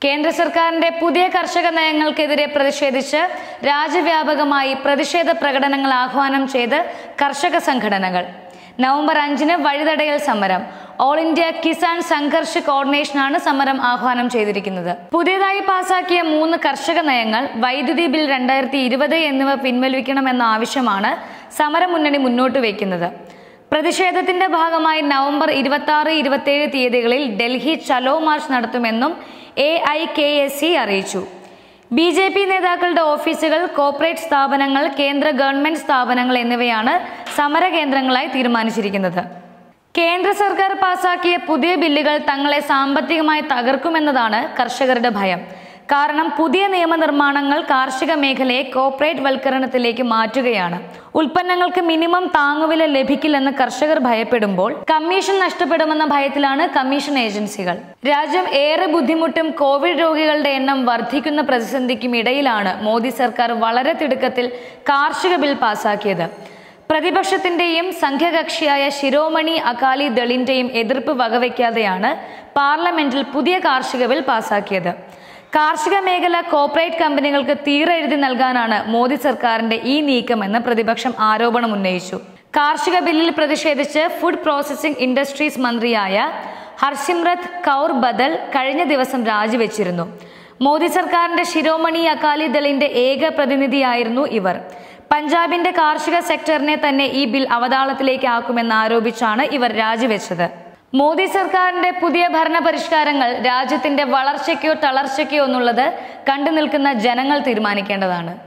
കേന്ദ്ര സർക്കാരിന്റെ പുതിയ കർഷക നയങ്ങൾക്കെതിരെ പ്രതിഷേധിച്ച് രാജ്യവ്യാപകമായി പ്രതിഷേധ പ്രകടനങ്ങൾ ആഹ്വാനം ചെയ്ത് കർഷക സംഘടനകൾ നവംബർ അഞ്ചിന് വഴിതടയൽ സമരം ഓൾ ഇന്ത്യ കിസാൻ സംഘർഷ് കോർഡിനേഷനാണ് സമരം ആഹ്വാനം ചെയ്തിരിക്കുന്നത് പുതിയതായി പാസാക്കിയ മൂന്ന് കർഷക നയങ്ങൾ വൈദ്യുതി ബിൽ രണ്ടായിരത്തി ഇരുപത് എന്നിവ പിൻവലിക്കണമെന്ന ആവശ്യമാണ് സമരമുന്നണി മുന്നോട്ട് വയ്ക്കുന്നത് പ്രതിഷേധത്തിന്റെ ഭാഗമായി നവംബർ ഇരുപത്തി ആറ് ഇരുപത്തിയേഴ് തീയതികളിൽ ഡൽഹി ചലോ മാർച്ച് നടത്തുമെന്നും A I K S C അറിയിച്ചു ബി ജെ പി നേതാക്കളുടെ ഓഫീസുകൾ കോർപ്പറേറ്റ് സ്ഥാപനങ്ങൾ കേന്ദ്ര ഗവൺമെന്റ് സ്ഥാപനങ്ങൾ എന്നിവയാണ് സമരകേന്ദ്രങ്ങളായി തീരുമാനിച്ചിരിക്കുന്നത് കേന്ദ്ര സർക്കാർ പാസാക്കിയ പുതിയ ബില്ലുകൾ തങ്ങളെ സാമ്പത്തികമായി തകർക്കുമെന്നതാണ് കർഷകരുടെ ഭയം കാരണം പുതിയ നിയമനിർമ്മാണങ്ങൾ കാർഷിക മേഖലയെ കോർപ്പറേറ്റ് വൽക്കരണത്തിലേക്ക് മാറ്റുകയാണ് ഉൽപ്പന്നങ്ങൾക്ക് മിനിമം താങ്ങുവില ലഭിക്കില്ലെന്ന് കർഷകർ ഭയപ്പെടുമ്പോൾ കമ്മീഷൻ നഷ്ടപ്പെടുമെന്ന ഭയത്തിലാണ് കമ്മീഷൻ ഏജൻസികൾ രാജ്യം ഏറെ ബുദ്ധിമുട്ടും കോവിഡ് രോഗികളുടെ എണ്ണം വർദ്ധിക്കുന്ന പ്രതിസന്ധിക്കും ഇടയിലാണ് മോദി സർക്കാർ വളരെ തിടുക്കത്തിൽ കാർഷിക ബിൽ പാസാക്കിയത് പ്രതിപക്ഷത്തിന്റെയും സംഘകക്ഷിയായ ശിരോമണി അകാലി ദളിന്റെയും എതിർപ്പ് വകവയ്ക്കാതെയാണ് പാർലമെന്റിൽ പുതിയ കാർഷിക ബിൽ പാസാക്കിയത് കാർഷിക മേഖല കോർപ്പറേറ്റ് കമ്പനികൾക്ക് തീരെഴുതി നൽകാനാണ് മോദി സർക്കാരിന്റെ ഈ നീക്കമെന്ന് പ്രതിപക്ഷം ആരോപണം ഉന്നയിച്ചു കാർഷിക ബില്ലിൽ പ്രതിഷേധിച്ച് ഫുഡ് പ്രോസസിംഗ് ഇൻഡസ്ട്രീസ് മന്ത്രിയായ ഹർസിമ്രത് കൗർ ബദൽ കഴിഞ്ഞ ദിവസം രാജിവെച്ചിരുന്നു മോദി സർക്കാരിന്റെ ശിരോമണി അകാലി ദളിന്റെ ഏക പ്രതിനിധിയായിരുന്നു ഇവർ പഞ്ചാബിന്റെ കാർഷിക സെക്ടറിനെ തന്നെ ഈ ബിൽ അവതാളത്തിലേക്ക് ആക്കുമെന്ന് ആരോപിച്ചാണ് ഇവർ രാജിവെച്ചത് മോദി സർക്കാരിന്റെ പുതിയ ഭരണ പരിഷ്കാരങ്ങൾ രാജ്യത്തിന്റെ വളർച്ചയ്ക്കോ തളർച്ചയ്ക്കോ എന്നുള്ളത് കണ്ടു നിൽക്കുന്ന ജനങ്ങൾ തീരുമാനിക്കേണ്ടതാണ്